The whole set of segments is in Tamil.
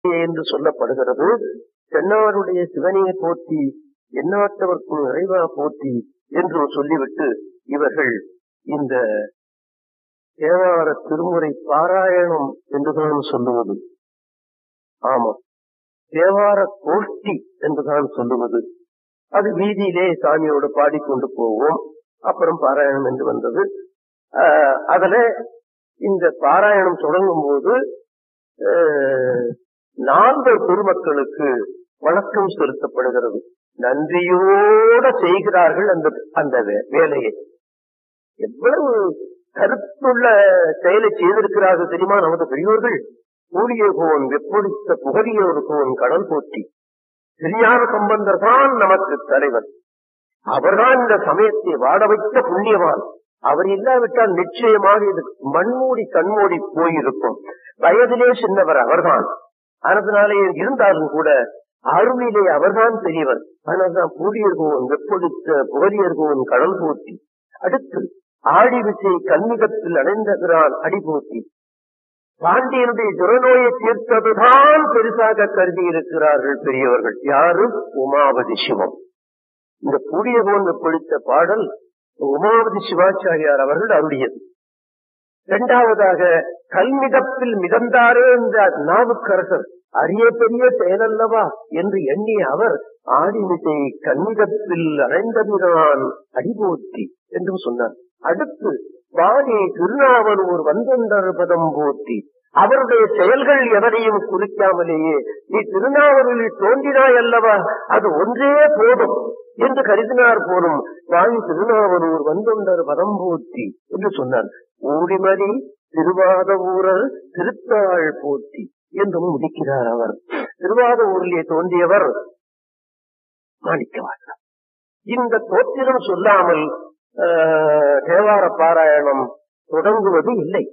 என்று சொல்லப்படுகிறது தென்னாருடைய சிவனையை போற்றி எந்நாட்டவர்க்கும் நிறைவா போற்றி என்று சொல்லிவிட்டு இவர்கள் இந்த தேவார திருமுறை பாராயணம் என்றுதான் சொல்லுவது ஆமா தேவார கோஷ்டி என்றுதான் சொல்லுவது அது வீதியிலே சாமியோடு பாடிக்கொண்டு போவோம் அப்புறம் பாராயணம் என்று வந்தது ஆஹ் அதுல இந்த பாராயணம் தொடங்கும் போது நால்வர் பெருமக்களுக்கு வணக்கம் செலுத்தப்படுகிறது நன்றியோட செய்கிறார்கள் அந்த அந்த வே- வேலையை எவ்வளவு கருத்துள்ள செயலை செய்திருக்கிறார்கள் தெரியுமா நமது பெரியோர்கள் கூடிய கோவன் வெப்பொடித்த புகழியோடு கோவன் கடல் போற்றி திருஞான சம்பந்தர் தான் நமக்கு தலைவர் அவர்தான் இந்த சமயத்தை வாட வைத்த புண்ணியவான் அவர் இல்லாவிட்டால் நிச்சயமாக இது மண்மூடி கண்மூடி போயிருக்கும் வயதிலே சின்னவர் அவர்தான் அதனாலே இருந்தாலும் கூட அருமையிலே அவர்தான் பெரியவர் அதனால்தான் பூடியர்கோவன் வெப்பொழித்த புகழியர்கோவன் கடல் போற்றி அடுத்து ஆடி விசை கன்னிகத்தில் அடைந்தகிறான் அடி போற்றி பாண்டியனுடைய துரநோயை தீர்த்ததுதான் பெருசாக கருதி இருக்கிறார்கள் பெரியவர்கள் யாரு உமாவதி சிவம் இந்த பூடியகோன் வெப்பொழித்த பாடல் உமாவதி சிவாச்சாரியார் அவர்கள் அருளியது இரண்டாவதாக கல்மிதப்பில் மிதந்தாரே இந்த நாவுக்கரசர் அரிய பெரிய செயலல்லவா என்று எண்ணிய அவர் ஆடிமிசை கன்னிதப்பில் அடைந்ததுதான் அடிபோற்றி என்று சொன்னார் அடுத்து வாணி திருநாவலூர் வந்தந்தர் பதம் போற்றி அவருடைய செயல்கள் எவரையும் குறிக்காமலேயே நீ திருநாவலூரில் தோன்றினாய் அல்லவா அது ஒன்றே போதும் என்று கருதினார் போலும் வாணி திருநாவலூர் வந்தொண்டர் பதம் போற்றி என்று சொன்னார் ஊடிமதி திருவாத ஊரர் திருத்தாள் போற்றி என்றும் முடிக்கிறார் அவர் திருவாத ஊரிலே தோன்றியவர் மாணிக்கவாசர் இந்த தோற்றிலும் சொல்லாமல் ஆஹ், தேவார பாராயணம் தொடங்குவது இல்லை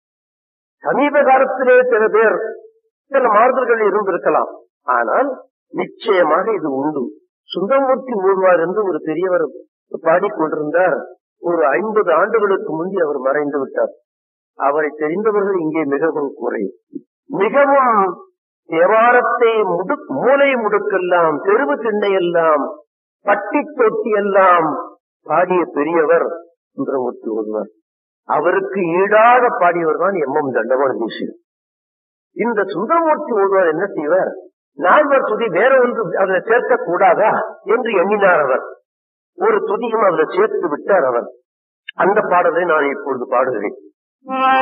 சமீப காலத்திலே சில பேர் சில மாறுதல்கள் இருந்திருக்கலாம் ஆனால் நிச்சயமாக இது உண்டு சுந்தரமூர்த்தி மூழ்வார் என்று ஒரு பெரியவர் பாடிக்கொண்டிருந்தார் ஒரு ஐம்பது ஆண்டுகளுக்கு முந்தி அவர் மறைந்து விட்டார் அவரை தெரிந்தவர்கள் இங்கே மிகவும் குறை மிகவும் தேவாரத்தை முடு மூளை முடுக்கெல்லாம் தெருவு திண்ணையெல்லாம் பட்டி தொட்டி எல்லாம் பாடிய பெரியவர் சுந்தரமூர்த்தி ஒருவர் அவருக்கு ஈடாக பாடியவர் தான் எம் எம் தண்டவாள தேசியர் இந்த சுந்தரமூர்த்தி ஒருவர் என்ன செய்வார் நால்வர் துதி வேற ஒன்று அதில் சேர்க்க கூடாதா என்று எண்ணினார் அவர் ஒரு துதியும் அதில் சேர்த்து விட்டார் அவர் அந்த பாடலை நான் இப்பொழுது பாடுகிறேன்